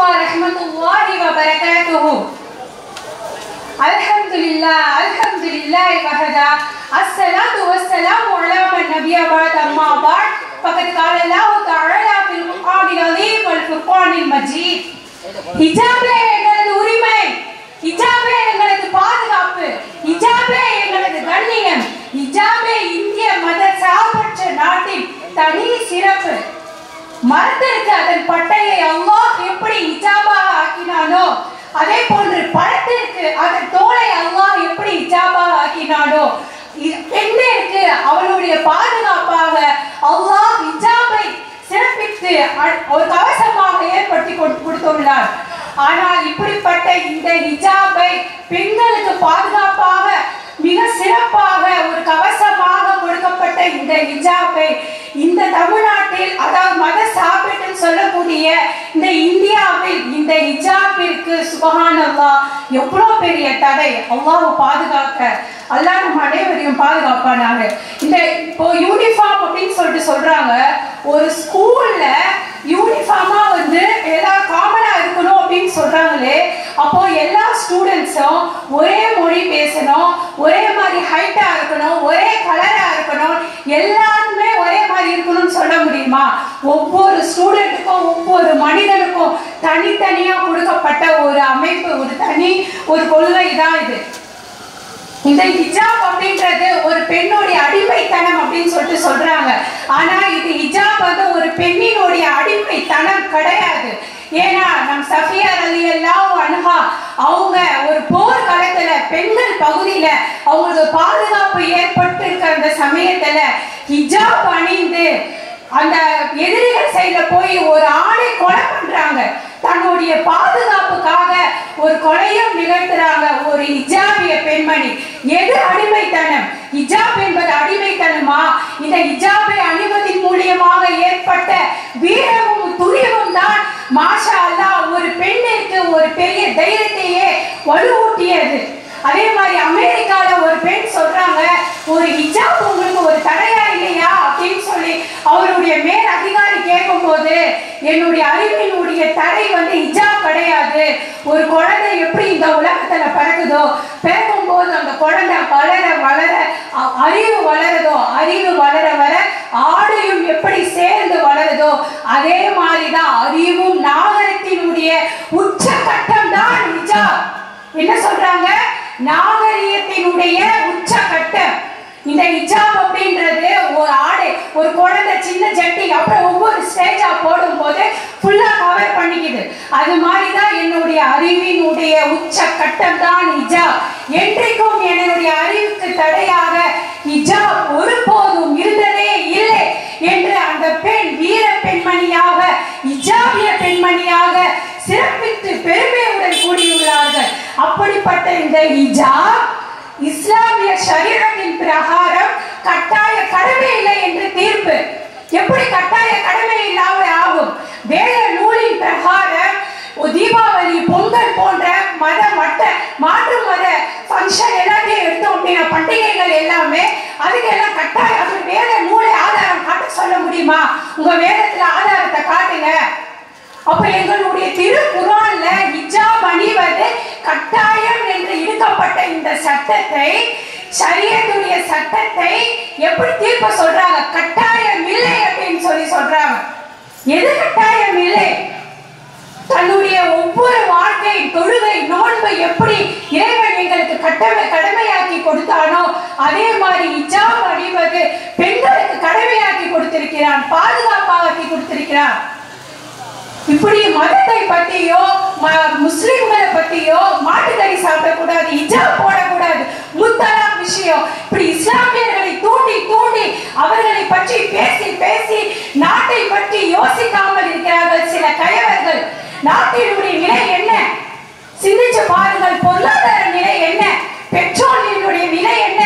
ورحمة الله وبركاته الحمد لله الحمد لله وحده الصلاة والسلام على من نبي بعد أما بعد فقد قال الله تعالى في القرآن العظيم والفرقان المجيد ஹிஜாபே எங்களது உரிமை ஹிஜாபே எங்களது பாதுகாப்பு ஹிஜாபே எங்களது கண்ணியம் ஹிஜாபே இந்திய மத சார்பற்ற நாட்டின் தனி சிறப்பு மரத்திற்கு அதன் பட்டையை அல்லாஹ் எப்படி ஹிஜாபாக ஆக்கினானோ அதே போன்று பழத்திற்கு அதன் தோலை அல்லாஹ் எப்படி ஹிஜாபாக ஆக்கினானோ இ- பெண்ணிற்கு அவளுடைய பாதுகாப்பாக அல்லாஹ் ஹிஜாபை சிறப்பித்து அ- ஒரு கவசமாக ஏற்படுத்தி கொடு- கொடுத்துள்ளார் ஆனால் இப்படிப்பட்ட இந்த ஹிஜாபை பெண்களுக்கு பாதுகாப்பாக மிக சிறப்பாக ஒரு கவசமாக கொடுக்கப்பட்ட இந்த ஹிஜாபை இந்த தமிழ்நாட்டில் அதாவது மத சாப்பிட்டு சொல்லக்கூடிய இந்த இந்தியாவில் இந்த ஹிஜாபிற்கு சுபஹான் அல்லாஹ் எவ்வளோ பெரிய தடை அல்லாஹ் பாதுகாக்க அல்லாஹ் நம்ம அனைவரையும் பாதுகாப்பானாங்க இந்த இப்போ யூனிஃபார்ம் அப்படின்னு சொல்லிட்டு சொல்றாங்க ஒரு ஸ்கூல்ல யூனிஃபார்மா வந்து எல்லா காமனா இருக்கணும் அப்படின்னு சொல்றாங்களே அப்போ எல்லா ஸ்டூடெண்ட்ஸும் ஒரே மொழி பேசணும் ஒரே மாதிரி ஹைட்டா இருக்கணும் ஒரே கலரா இருக்கணும் எல்லாருமே ஒரே மாதிரி இருக்கணும்னு சொல்ல முடியுமா ஒவ்வொரு ஸ்டூடெண்ட்டுக்கும் ஒவ்வொரு மனிதனுக்கும் தனித்தனியா கொடுக்கப்பட்ட ஒரு அமைப்பு ஒரு தனி ஒரு கொள்கை தான் இது இந்த ஹிஜாப் அப்படின்றது ஒரு பெண்ணுடைய அடிமைத்தனம் அப்படின்னு சொல்லிட்டு சொல்றாங்க ஆனா இது ஹிஜாப் வந்து ஒரு பெண்ணினுடைய அடிமைத்தனம் கிடையாது ஏன்னா நம் சஃபியார் அலி எல்லாம் அனுகா அவங்க ஒரு போர் காலத்துல பெண்கள் பகுதியில அவங்களுக்கு பாதுகாப்பு ஏற்பட்டு இருக்கிற அந்த சமயத்துல ஹிஜாப் அணிந்து அந்த எதிரிகள் சைடுல போய் ஒரு ஆணை கொலை பண்றாங்க தன்னுடைய பாதுகாப்புக்காக ஒரு கொலையும் நிகழ்த்துறாங்க ஒரு ஹிஜாபிய பெண்மணி எது அடிமைத்தனம் ஹிஜாப் என்பது அடிமைத்தனமா இந்த ஹிஜாபை அணிவதின் மூலியமாக ஏற்பட்ட வீரமும் துரியமும் தான் மாஷா அல்லாஹ் ஒரு பெண்ணிற்கு ஒரு பெரிய தைரியத்தையே வலுவூட்டியது அதே மாதிரி அமெரிக்கால ஒரு பெண் சொல்றாங்க ஒரு ஹிஜாப் உங்களுக்கு ஒரு தடையா இல்லையா அப்படின்னு சொல்லி அவருடைய மேல் அதிகாரி கேட்கும்போது என்னுடைய அறிவினுடைய தடை வந்து ஹிஜாப் கிடையாது ஒரு குழந்தை எப்படி இந்த உலகத்துல பிறக்குதோ பிறக்கும் போது அந்த குழந்தை வளர வளர அ- அறிவு வளருதோ அறிவு வளர வர ஆடையும் எப்படி சேர்ந்து வளருதோ அதே மாதிரிதான் அறிவும் நாகரிகத்தினுடைய உச்சகட்டம் தான் ஹிஜாப் என்ன சொல்றாங்க நாகரிகத்தினுடைய உச்சகட்டம் இந்த ஹிஜாப் அப்படின்றது ஒரு ஆடை ஒரு குழந்தை சின்ன ஜட்டி அப்புறம் ஒவ்வொரு ஸ்டேஜா போடும்போது ஃபுல்லா கவர் பண்ணிக்குது அது மாதிரி தான் என்னுடைய அறிவினுடைய உச்ச கட்டம் தான் ஹிஜாப் என்றைக்கும் என்னுடைய அறிவுக்கு தடையாக ஹிஜாப் ஒருபோதும் இருந்ததே இல்லை என்று அந்த பெண் வீர பெண்மணியாக ஹிஜாபிய பெண்மணியாக சிறப்பித்து பெருமையுடன் கூடியுள்ளார்கள் அப்படிப்பட்ட இந்த ஹிஜாப் இஸ்லாமிய ஷரீரத்தின் பிரகாரம் கட்டாய கடமை இல்லை என்று தீர்ப்பு எப்படி கட்டாய கடமை இல்லாமல் ஆகும் வேத நூலின் பிரகாரம் ஒரு தீபாவளி பொங்கல் போன்ற மத மட்ட மாற்று மத ஃபங்க்ஷன் எல்லாத்தையும் எடுத்தோம் அப்படின்னா பண்டிகைகள் எல்லாமே அதுக்கெல்லாம் கட்டாயம் அது வேத நூலை ஆதாரம் காட்ட சொல்ல முடியுமா உங்க வேதத்துல ஆதாரத்தை காட்டுங்க அப்ப எங்களுடைய திருக்குறான்ல ஹிஜாப் அணிவது கட்டாயம் என்று இழுக்கப்பட்ட இந்த சட்டத்தை சரியத்துடைய சட்டத்தை எப்படி தீர்ப்பு சொல்றாங்க கட்டாயம் இல்லை அப்படின்னு சொல்லி சொல்றாங்க எது கட்டாயம் இல்லை தன்னுடைய ஒவ்வொரு வாழ்க்கை தொழுகை நோன்பு எப்படி இறைவன் எங்களுக்கு கடமை கடமையாக்கி கொடுத்தானோ அதே மாதிரி இஜாப் அணிவது பெண்களுக்கு கடமையாக்கி கொடுத்திருக்கிறான் பாதுகாப்பாக்கி கொடுத்திருக்கிறான் இப்படி மதத்தை பத்தியோ ம- முஸ்லிம்களை பத்தியோ மாட்டுக்கறி சாப்பிடக்கூடாது ஹிஜாப் போடக்கூடாது முத்தலாக் விஷயம் இப்படி இஸ்லாமியர்களை தூண்டி தூண்டி அவர்களை பற்றி பேசி பேசி நாட்டை பற்றி யோசிக்காமல் இருக்கிறார்கள் சில கயவர்கள் நாட்டினுடைய நிலை என்ன சிந்திச்சு பாருங்கள் பொருளாதார நிலை என்ன பெட்ரோலினுடைய விலை என்ன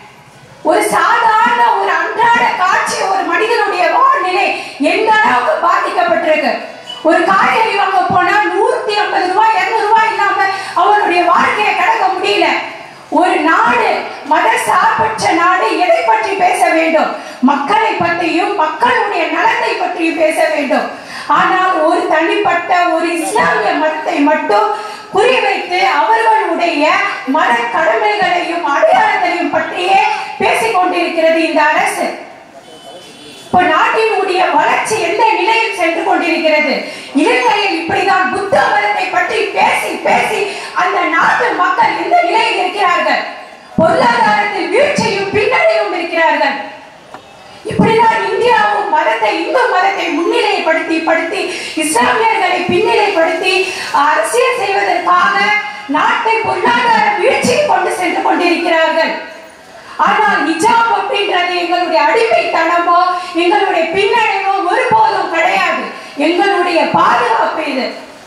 ஒரு சாதாரண ஒரு அன்றாட காட்சி ஒரு மனிதனுடைய வாழ்நிலை எந்த அளவுக்கு பாதிக்கப்பட்டிருக்கு ஒரு காய்கறி வாங்க போனா நூத்தி ஐம்பது ரூபாய் இருநூறு ரூபாய் இல்லாம அவனுடைய வாழ்க்கையை கடக்க முடியல ஒரு நாடு மத சார்பற்ற நாடு எதை பற்றி பேச வேண்டும் மக்களை பற்றியும் மக்களுடைய நலத்தை பற்றியும் பேச வேண்டும் ஆனால் ஒரு தனிப்பட்ட ஒரு இஸ்லாமிய மதத்தை மட்டும் குறிவைத்து அவர்களுடைய மத கடமைகளையும் அடையாளத்தையும் பற்றியே பேசிக் கொண்டிருக்கிறது இந்த அரசு இப்ப நாட்டினுடைய வளர்ச்சி எந்த நிலையில் சென்று கொண்டிருக்கிறது இலங்கையில் இப்படிதான் புத்த மதத்தை பற்றி பேசி பேசி அந்த நாட்டு மக்கள் எந்த நிலையில் இருக்கிறார்கள் பொருளாதாரத்தில் வீழ்ச்சியும் பின்னடையும் இருக்கிறார்கள் இப்படிதான் இந்தியாவும் மதத்தை இந்து மதத்தை முன்னிலைப்படுத்தி படுத்தி இஸ்லாமியர்களை பின்னிலைப்படுத்தி அரசியல் செய்வதற்காக நாட்டை பொருளாதார வீழ்ச்சியை கொண்டு சென்று கொண்டிருக்கிறார்கள் ஆனால் நிஜாம் அப்படின்றது எங்களுடைய அடிமைத்தனமோ எங்களுடைய பின்னடைவோ ஒருபோதும் கிடையாது எங்களுடைய பாதுகாப்பு இது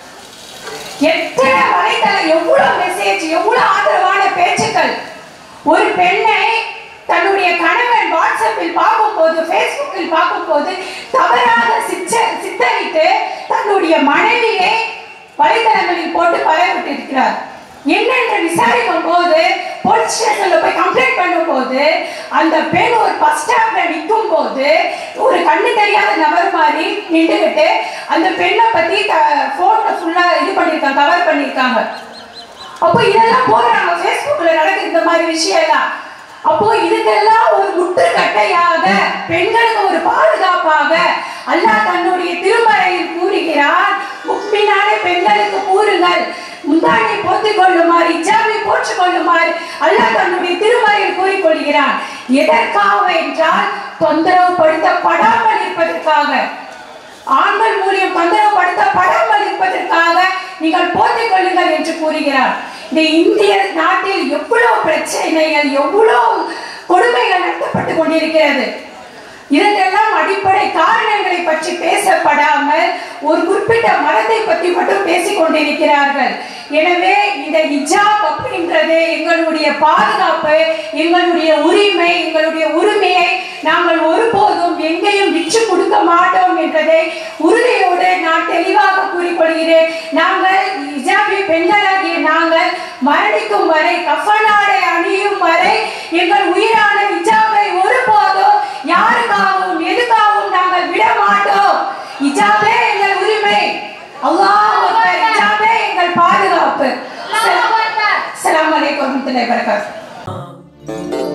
எத்தனை வலைத்தளம் எவ்வளவு மெசேஜ் எவ்வளவு ஆதரவான பேச்சுக்கள் ஒரு பெண்ணை தன்னுடைய கணவன் வாட்ஸ்அப்பில் பார்க்கும்போது ஃபேஸ்புக்கில் பார்க்கும்போது தவறாக சிச்ச சித்தரித்து தன்னுடைய மனைவியை வலைத்தளங்களில் போட்டு பரவிட்டு இருக்கிறார் என்னென்று விசாரிக்கும் போது போலீஸ் ஸ்டேஷன்ல போய் கம்ப்ளைண்ட் பண்ணும்போது அந்த பெண் ஒரு பஸ் ஸ்டாப்ல நிற்கும் போது ஒரு கண்ணு தெரியாத நபர் மாதிரி நின்றுகிட்டு அந்த பெண்ணை பத்தி போன்ல ஃபுல்லா இது பண்ணிருக்காங்க கவர் பண்ணிருக்காங்க அப்போ இதெல்லாம் போடுறாங்க ஃபேஸ்புக்ல நடக்குது இந்த மாதிரி விஷயம் எல்லாம் அப்போ இதுக்கெல்லாம் ஒரு முற்றுக்கட்டையாக பெண்களுக்கு ஒரு பாதுகாப்பாக அல்லாஹ் தன்னுடைய திருமறையில் கூறுகிறார் முக்மினாலே பெண்களுக்கு கூறுங்கள் முந்தானை போத்திக் கொள்ளுமாறு இஜாபை போற்றுக் கொள்ளுமாறு அல்லாஹ் தன்னுடைய திருமறையில் கூறிக்கொள்கிறான் எதற்காக என்றால் தொந்தரவு படுத்தப்படாமல் இருப்பதற்காக ஆண்கள் மூலியம் தொந்தரவு படுத்தப்படாமல் இருப்பதற்காக நீங்கள் போத்திக் கொள்ளுங்கள் என்று கூறுகிறார் இந்த இந்திய நாட்டில் எவ்வளவு பிரச்சனைகள் எவ்வளவு கொடுமைகள் நடத்தப்பட்டு கொண்டிருக்கிறது இதற்கெல்லாம் அடிப்படை காரணங்களை பற்றி பேசப்படாமல் ஒரு குறிப்பிட்ட மதத்தை பற்றி மட்டும் பேசிக் கொண்டிருக்கிறார்கள் எனவே இந்த ஹிஜாப் அப்படின்றது எங்களுடைய பாதுகாப்பு எங்களுடைய உரிமை எங்களுடைய உரிமையை நாங்கள் ஒருபோதும் எங்கேயும் விற்று கொடுக்க மாட்டோம் என்றதை உறுதியோடு நான் தெளிவாக கூறிக்கொள்கிறேன் நாங்கள் ஹிஜாபி பெண்களாகிய நாங்கள் மரணிக்கும் வரை கஃனாடை அணியும் வரை எங்கள் உயிரான ஹிஜாபை ஒருபோதும் யாருக்காகவும் எதுக்காகவும் நாங்கள் விட மாட்டோம் ஹிஜாபே எங்கள் உரிமை அல்லாஹ் அக்பர் ஹிஜாபே எங்கள் பாதுகாப்பு அஸ்ஸலாமு அலைக்கும் வரஹ்மத்துல்லாஹி வபரகாத்துஹு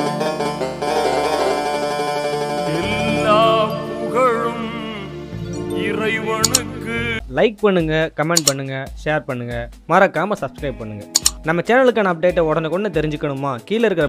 எல்லா புகழும் இறைவனுக்கு லைக் பண்ணுங்க கமெண்ட் பண்ணுங்க ஷேர் பண்ணுங்க மறக்காம சப்ஸ்கிரைப் பண்ணுங்க நம்ம சேனலுக்கான அப்டேட்டை உடனுக்குடனே தெரிஞ்சுக்கணுமா கீழே இருக்கிற